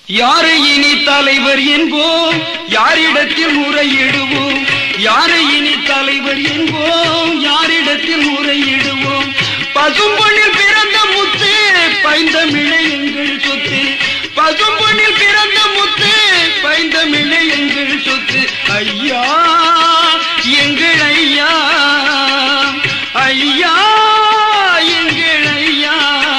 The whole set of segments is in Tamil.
யாரை இனி தலைவர் என்போம் யாரிடத்தில் முறையிடுவோம் யாரை இனி தலைவர் என்போம் யாரிடத்தில் முறையிடுவோம் பசும்பொன்னில் பிறந்த முத்து பைந்தமிழை எங்கள் சொத்து பசும்பொன்னில் பிறந்த முத்து பைந்தமிழை எங்கள் சொத்து ஐயா எங்கள் ஐயா ஐயா எங்கள் ஐயா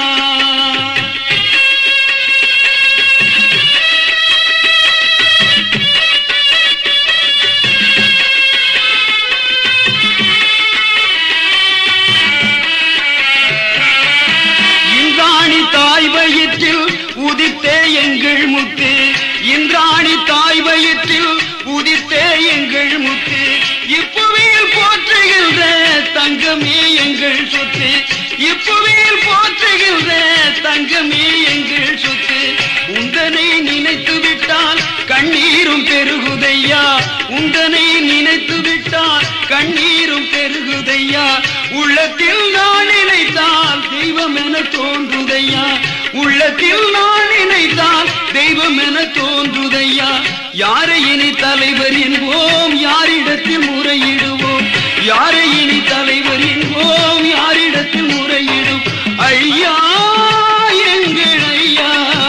இந்திராணி தாய் வயிற்றில் உதித்தே எங்கள் முத்து இந்திராணி தாய் வயிற்றில் உதித்தே எங்கள் முத்து இப்புவியில் போற்றுகின்ற தங்கமே எங்கள் சொத்து இப்புவியில் போற்றுகின்ற தங்கமே எங்கள் சொத்து உந்தனை நினைத்து விட்டால் கண்ணீரும் பெருகுதையா உந்தனை நினைத்து விட்டால் கண்ணீரும் பெருகுதையா உள்ளத்தில் நான் நினைத்தால் தெய்வம் என தோன்றுதையா உள்ளத்தில் நான் நினைத்தால் தெய்வம் என தோன்றுதையா யாரை இனி தலைவர் என்போம் யாரிடத்தில் முறையிடுவோம் யாரை இனி தலைவர் என்போம் யாரிடத்தில் முறையிடும் ஐயா எங்கள் ஐயா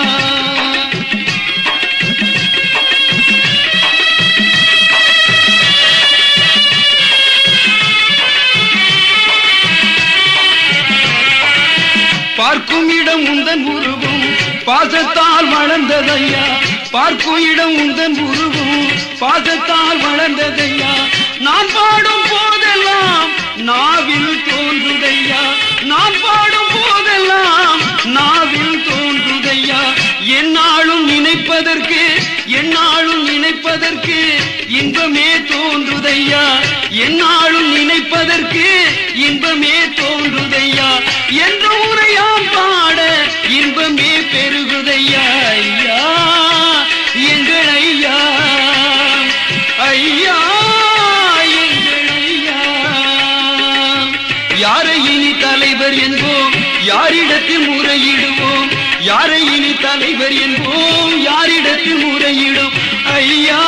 பார்க்கும் இடம் உந்தன் உருவும் பாசத்தால் வளர்ந்ததையா பார்க்கும் இடம் உந்தன் உருவும் பாசத்தால் வளர்ந்ததையா நான் பாடும் போதெல்லாம் நாவில் தோன்றுதையா நான் பாடும் போதெல்லாம் நாவில் தோன்றுதையா என்னாலும் நினைப்பதற்கு என்னாலும் நினைப்பதற்கு இன்பமே தோன்றுதையா என்னாலும் நினைப்பதற்கு இன்பமே தோன்றுதையா என்ற உரையாம் பாட இன்பமே பெருகுதையா ஐயா எங்கள் ஐயா ஐயா எங்கள் ஐயா யாரை இனி தலைவர் என்போம் யாரிடத்தில் முறையிடுவோம் யாரை இனி தலைவர் என்போம் யாரிடத்தில் முறையிடும் ஐயா